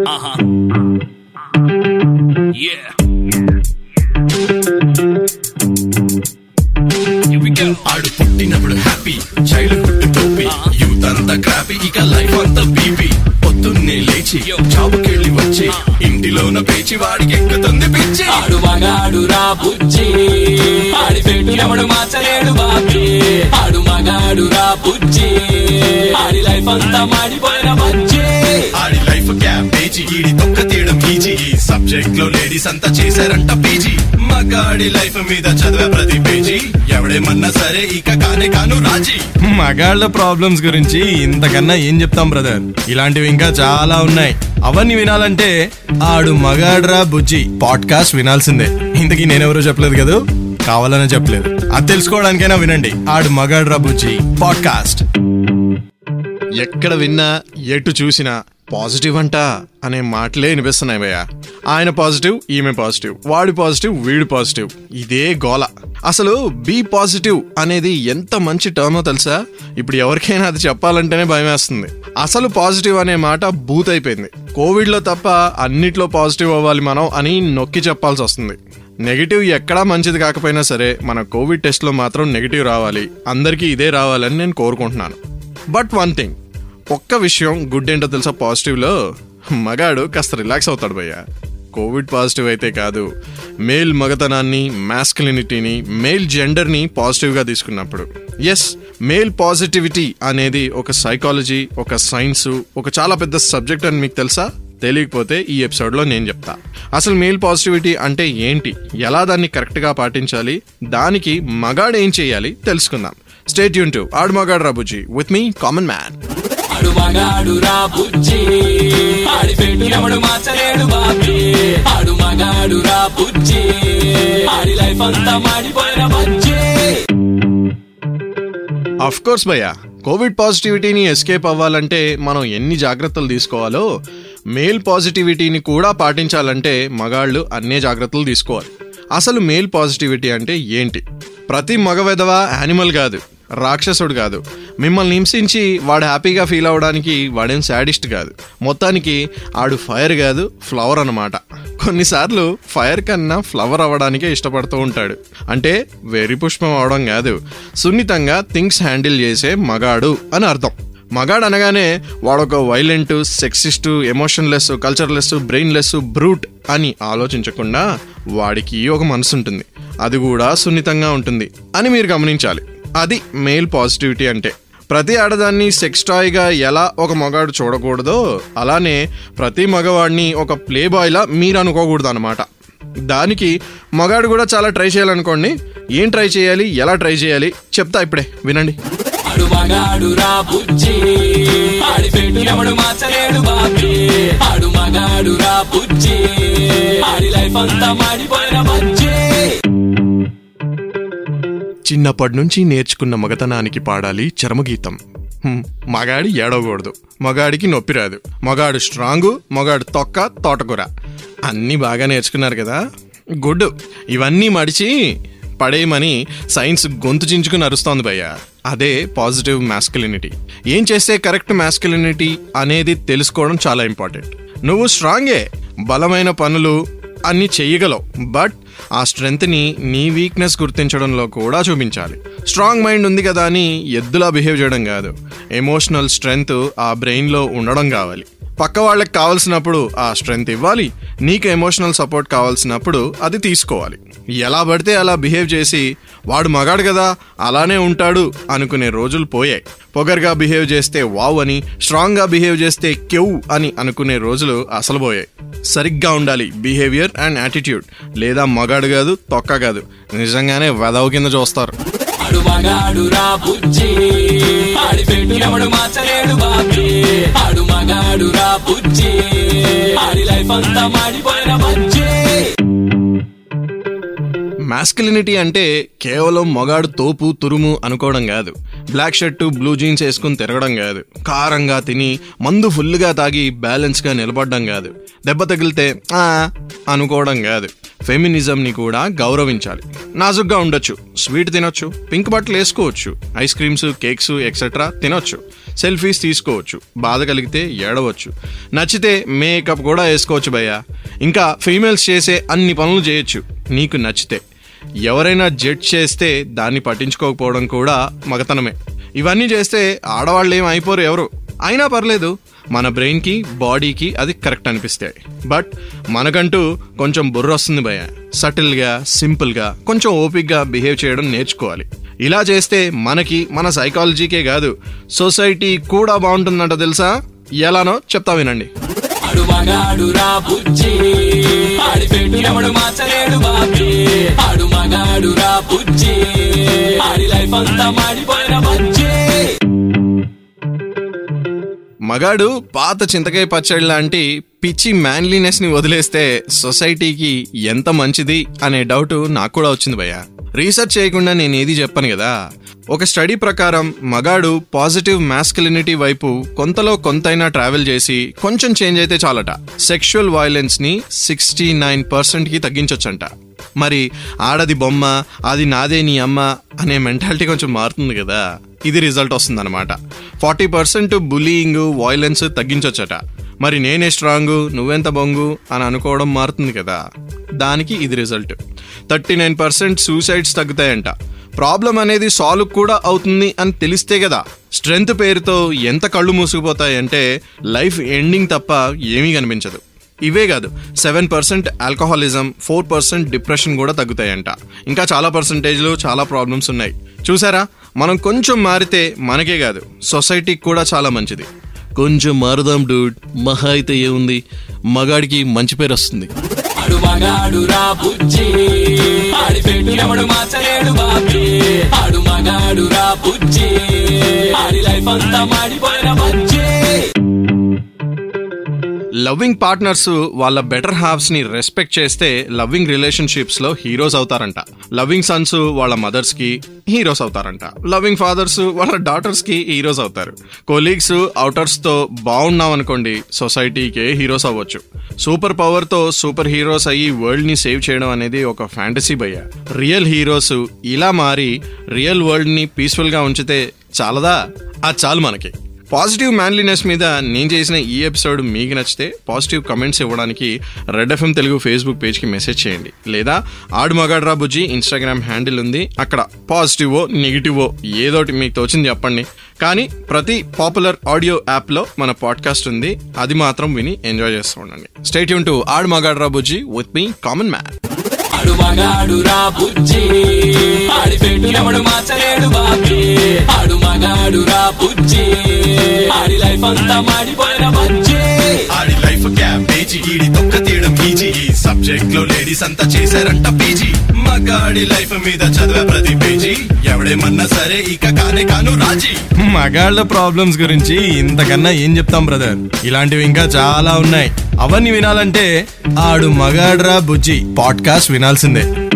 Uh-huh. Yeah. Here we go. ఆడు పుట్టినప్పుడు happy childhood టోపీ యూత్ అంతా క్రాపీ ఇక లైఫ్ అంతా బీపీ పొద్దున్నే లేచి జాబుకెళ్ళి వచ్చి ఇంటిలోన పేచి వాడికి ఎక్కుతుంది పిచ్చి ఆడు మగాడు రా బుజ్జి ఆడి పెట్టు ఎవడు మార్చలేడు బాబీ ఆడు మగాడు రా బుజ్జి ఆడి లైఫ్ అంతా మాడిపోయిన బజ్జి ఆడి లైఫ్ క్యాబేజీ ఈడి తొక్క తీయడం ఈజీ ఈ సబ్జెక్ట్ లో లేడీస్ అంతా చేశారంట పీజీ మగాడి లైఫ్ మీద చదివే ప్రతి పేజీ ఎవడేమన్నా సరే ఇక కానే కాను రాజీ మగాళ్ళ ప్రాబ్లమ్స్ గురించి ఇంతకన్నా ఏం చెప్తాం బ్రదర్ ఇలాంటివి ఇంకా చాలా ఉన్నాయి అవన్నీ వినాలంటే ఆడు మగాడ్రా బుజ్జి పాడ్కాస్ట్ వినాల్సిందే ఇంతకీ నేనెవరో చెప్పలేదు కదా కావాలనే చెప్పలేదు అది తెలుసుకోవడానికైనా వినండి ఆడు మగాడ్రా బుజ్జి పాడ్కాస్ట్ ఎక్కడ విన్నా ఎటు చూసినా పాజిటివ్ అంట అనే మాటలే వినిపిస్తున్నాయి భయ్య ఆయన పాజిటివ్ ఈమె పాజిటివ్ వాడి పాజిటివ్ వీడు పాజిటివ్ ఇదే గోల అసలు బీ పాజిటివ్ అనేది ఎంత మంచి టర్మో తెలుసా ఇప్పుడు ఎవరికైనా అది చెప్పాలంటేనే భయం వేస్తుంది అసలు పాజిటివ్ అనే మాట బూత్ అయిపోయింది కోవిడ్ లో తప్ప అన్నిట్లో పాజిటివ్ అవ్వాలి మనం అని నొక్కి చెప్పాల్సి వస్తుంది నెగిటివ్ ఎక్కడా మంచిది కాకపోయినా సరే మన కోవిడ్ టెస్ట్లో మాత్రం నెగిటివ్ రావాలి అందరికీ ఇదే రావాలని నేను కోరుకుంటున్నాను బట్ వన్ థింగ్ ఒక్క విషయం గుడ్ ఏంటో తెలుసా పాజిటివ్లో మగాడు కాస్త రిలాక్స్ అవుతాడు భయ్య కోవిడ్ పాజిటివ్ అయితే కాదు మేల్ మగతనాన్ని మాస్కులినిటీని మేల్ జెండర్ని పాజిటివ్గా తీసుకున్నప్పుడు ఎస్ మేల్ పాజిటివిటీ అనేది ఒక సైకాలజీ ఒక సైన్స్ ఒక చాలా పెద్ద సబ్జెక్ట్ అని మీకు తెలుసా తెలియకపోతే ఈ ఎపిసోడ్లో నేను చెప్తా అసలు మేల్ పాజిటివిటీ అంటే ఏంటి ఎలా దాన్ని కరెక్ట్గా పాటించాలి దానికి మగాడు ఏం చేయాలి తెలుసుకుందాం స్టేట్ యూన్ టు ఆడు మగాడు రాబుజీ విత్ మీ కామన్ మ్యాన్ ఆడు మగాడు రా బుజ్జి ఆడి పెట్టు ఎవడు మార్చలేడు బాబీ ఆడు మగాడు రా బుజ్జి ఆడి లైఫ్ అంతా మాడిపోయిన బజ్జి అఫ్ కోర్స్ భయ్య కోవిడ్ పాజిటివిటీని ఎస్కేప్ అవ్వాలంటే మనం ఎన్ని జాగ్రత్తలు తీసుకోవాలో మేల్ పాజిటివిటీని కూడా పాటించాలంటే మగాళ్ళు అన్నే జాగ్రత్తలు తీసుకోవాలి అసలు మేల్ పాజిటివిటీ అంటే ఏంటి ప్రతి మగ వెధవ యానిమల్ కాదు రాక్షసుడు కాదు మిమ్మల్ని హింసించి వాడు హ్యాపీగా ఫీల్ అవ్వడానికి వాడేం శాడిస్ట్ కాదు మొత్తానికి ఆడు ఫైర్ కాదు ఫ్లవర్ అన్నమాట కొన్నిసార్లు ఫైర్ కన్నా ఫ్లవర్ అవ్వడానికే ఇష్టపడుతూ ఉంటాడు అంటే వెరి పుష్పం అవడం కాదు సున్నితంగా థింగ్స్ హ్యాండిల్ చేసే మగాడు అని అర్థం మగాడు అనగానే వాడొక violent sexist emotionless cultureless brainless brute అని ఆలోచించకుండా వాడికి ఒక మనసు ఉంటుంది అది కూడా సున్నితంగా ఉంటుంది అని మీరు గమనించాలి అది మేల్ పాజిటివిటీ అంటే ప్రతి ఆడదాన్ని సెక్స్ టాయ్గా ఎలా ఒక మగాడు చూడకూడదో అలానే ప్రతి మగవాడిని ఒక ప్లే బాయ్లా మీరు అనుకోకూడదు అనమాట దానికి మగాడు కూడా చాలా ట్రై చేయాలనుకోండి ఏం ట్రై చేయాలి ఎలా ట్రై చేయాలి చెప్తా ఇప్పుడే వినండి ఆడు మగాడు రా బుజ్జి ఆడి పెట్టు ఎవడు మార్చలేడు బాబీ ఆడు మగాడు రా బుజ్జి ఆడి లైఫ్ అంతా మాడిపోయిన బజ్జి చిన్నప్పటి నుంచి నేర్చుకున్న మగతనానికి పాడాలి చరమగీతం హ్మ్, మగాడి ఏడవకూడదు మగాడికి నొప్పి రాదు మగాడు స్ట్రాంగు మగాడు తొక్క తోటకూర అన్నీ బాగా నేర్చుకున్నారు కదా గుడ్ ఇవన్నీ మడిచి పడేయమని సైన్స్ గొంతు చించుకుని అరుస్తోంది భయ్య అదే పాజిటివ్ మాస్కులినిటీ ఏం చేస్తే కరెక్ట్ మాస్కులినిటీ అనేది తెలుసుకోవడం చాలా ఇంపార్టెంట్ నువ్వు స్ట్రాంగే బలమైన పనులు అన్ని చెయ్యగలవు బట్ ఆ స్ట్రెంగ్త్ని నీ వీక్నెస్ గుర్తించడంలో కూడా చూపించాలి స్ట్రాంగ్ మైండ్ ఉంది కదా అని ఎద్దులా బిహేవ్ చేయడం కాదు ఎమోషనల్ స్ట్రెంగ్త్ ఆ బ్రెయిన్లో ఉండడం కావాలి పక్క వాళ్ళకి కావాల్సినప్పుడు ఆ స్ట్రెంగ్త్ ఇవ్వాలి నీకు ఎమోషనల్ సపోర్ట్ కావాల్సినప్పుడు అది తీసుకోవాలి ఎలా పడితే అలా బిహేవ్ చేసి వాడు మగాడు కదా అలానే ఉంటాడు అనుకునే రోజులు పోయాయి పొగర్గా బిహేవ్ చేస్తే వావ్ అని స్ట్రాంగ్గా బిహేవ్ చేస్తే కెవ్ అని అనుకునే రోజులు అసలు పోయాయి సరిగ్గా ఉండాలి బిహేవియర్ అండ్ యాటిట్యూడ్ లేదా మగాడు కాదు తొక్క కాదు నిజంగానే వెదవ కింద చూస్తారు ఆడు మగాడు రా బుజ్జి ఆడి పెట్టు ఎవడు మార్చలేడు బాబీ ఆడు మగాడు రా బుజ్జి ఆడి లైఫ్ అంతా మాడిపోయిన బజ్జి మాస్కులినిటీ అంటే కేవలం మొగాడు తోపు తురుము అనుకోవడం కాదు బ్లాక్ షర్టు బ్లూ జీన్స్ వేసుకుని తిరగడం కాదు కారంగా తిని మందు ఫుల్గా తాగి బ్యాలెన్స్గా నిలబడడం కాదు దెబ్బ తగిలితే "ఆ" అనుకోవడం కాదు ఫెమినిజంని కూడా గౌరవించాలి నాజుగ్గా ఉండొచ్చు స్వీట్ తినొచ్చు పింక్ బట్టలు వేసుకోవచ్చు ఐస్ క్రీమ్స్ కేక్స్ ఎక్సెట్రా తినొచ్చు సెల్ఫీస్ తీసుకోవచ్చు బాధ కలిగితే ఏడవచ్చు నచ్చితే మేకప్ కూడా వేసుకోవచ్చు భయ్య ఇంకా ఫీమేల్స్ చేసే అన్ని పనులు చేయొచ్చు నీకు నచ్చితే ఎవరైనా జడ్జ్ చేస్తే దాన్ని పట్టించుకోకపోవడం కూడా మగతనమే ఇవన్నీ చేస్తే ఆడవాళ్ళు ఏం అయిపోరు ఎవరు అయినా పర్లేదు మన బ్రెయిన్కి బాడీకి అది కరెక్ట్ అనిపిస్తాయి బట్ మనకంటూ కొంచెం బుర్ర వస్తుంది భయ సటిల్గా సింపుల్గా కొంచెం ఓపిక్గా బిహేవ్ చేయడం నేర్చుకోవాలి ఇలా చేస్తే మనకి మన సైకాలజీకే కాదు సొసైటీ కూడా బాగుంటుందంట తెలుసా ఎలానో చెప్తా వినండి ఆడు మగాడు రా బుజ్జి ఆడి పెట్టు ఎవడు మార్చలేడు బాబీ ఆడు మగాడు రా బుజ్జి ఆడి లైఫ్ అంతా మాడిపోయిన బజ్జి మగాడు పాత చింతకాయ పచ్చడి లాంటి పిచ్చి మ్యాన్లీనెస్ ని వదిలేస్తే సొసైటీకి ఎంత మంచిది అనే డౌట్ నాకు కూడా వచ్చింది భయ్య రీసెర్చ్ చేయకుండా నేను ఏది చెప్పను కదా ఒక స్టడీ ప్రకారం మగాడు పాజిటివ్ మాస్కులినిటీ వైపు కొంతలో కొంతైనా ట్రావెల్ చేసి కొంచెం చేంజ్ అయితే చాలట సెక్షువల్ వైలెన్స్ ని సిక్స్టీ నైన్ పర్సెంట్ కి తగ్గించొచ్చంట మరి ఆడది బొమ్మ అది నాదే నీ అమ్మ అనే మెంటాలిటీ కొంచెం మారుతుంది కదా ఇది రిజల్ట్ వస్తుంది అనమాట ఫార్టీ పర్సెంట్ బులీయింగ్ వాయిలెన్స్ తగ్గించొచ్చట మరి నేనే స్ట్రాంగ్ నువ్వెంత బొంగు అని అనుకోవడం మారుతుంది కదా దానికి ఇది result thirty nine percent suicides తగ్గుతాయంట ప్రాబ్లం అనేది సాల్వ్ కూడా అవుతుంది అని తెలిస్తే కదా స్ట్రెంగ్త్ పేరుతో ఎంత కళ్ళు మూసుకుపోతాయంటే లైఫ్ ఎండింగ్ తప్ప ఏమీ కనిపించదు ఇవే కాదు seven percent alcoholism four percent depression కూడా తగ్గుతాయంట ఇంకా చాలా పర్సంటేజ్లు చాలా ప్రాబ్లమ్స్ ఉన్నాయి చూసారా మనం కొంచెం మారితే మనకే కాదు సొసైటీకి కూడా చాలా మంచిది కొంచెం మారుదాం డూడ్ మహా అయితే ఏముంది మగాడికి మంచి పేరు వస్తుంది ఆడు మగాడు రా బుజ్జి ఆడి పెట్టు ఎవడు మార్చలేడు బాబీ ఆడు మగాడు రా బుజ్జి ఆడి లైఫ్ అంతా మాడిపోయిన బజ్జి లవ్వింగ్ పార్ట్నర్స్ వాళ్ళ బెటర్ హాఫ్స్ ని రెస్పెక్ట్ చేస్తే లవ్వింగ్ రిలేషన్షిప్స్ లో హీరోస్ అవుతారంట లవ్వింగ్ సన్స్ వాళ్ళ మదర్స్ కి హీరోస్ అవుతారంట లవ్వింగ్ ఫాదర్స్ వాళ్ళ డాటర్స్ కి హీరోస్ అవుతారు కొలీగ్స్ అవుటర్స్ తో బాగున్నాం అనుకోండి సొసైటీకే హీరోస్ అవ్వచ్చు సూపర్ పవర్ తో సూపర్ హీరోస్ అయ్యి వరల్డ్ ని సేవ్ చేయడం అనేది ఒక ఫ్యాంటసీ భయ్య రియల్ హీరోస్ ఇలా మారి రియల్ వరల్డ్ ని పీస్ఫుల్ గా ఉంచితే చాలదా అది చాలు మనకి పాజిటివ్ మ్యాన్లీనెస్ మీద నేను చేసిన ఈ ఎపిసోడ్ మీకు నచ్చితే పాజిటివ్ కమెంట్స్ ఇవ్వడానికి రెడ్ ఎఫ్ఎం తెలుగు ఫేస్బుక్ పేజ్కి మెసేజ్ చేయండి లేదా ఆడు మగాడ్రా బుజ్జి ఇన్స్టాగ్రామ్ హ్యాండిల్ ఉంది అక్కడ పాజిటివో నెగిటివో ఏదోటి మీకు తోచింది చెప్పండి కానీ ప్రతి పాపులర్ ఆడియో యాప్లో మన పాడ్కాస్ట్ ఉంది అది మాత్రం విని ఎంజాయ్ చేస్తూ ఉండండి స్టేట్ యూన్ టు ఆడు మగాడ్రా బుజ్జి విత్ మీ కామన్ మ్యాన్ ఆడు మగాడు రా బుజ్జి ఆడి పెట్టు ఎవడు మార్చలేడు బాబీ ఆడు మగాడు రా బుజ్జి ఆడి లైఫ్ అంతా మాడిపోయిన బజ్జి ఆడి లైఫ్ క్యాబేజీ ఈడి తొక్క తీయడం ఈజీ ఈ సబ్జెక్ట్ లో లేడీస్ అంతా చేశారంట పీజీ మగాడి లైఫ్ మీద చదివే ప్రతి పేజీ ఎవడేమన్నా సరే ఇక కానే కాను రాజీ మగాళ్ళ ప్రాబ్లమ్స్ గురించి ఇంతకన్నా ఏం చెప్తాం బ్రదర్ ఇలాంటివి ఇంకా చాలా ఉన్నాయి అవన్నీ వినాలంటే ఆడు మగాడ్రా బుజ్జి పాడ్కాస్ట్ వినాల్సిందే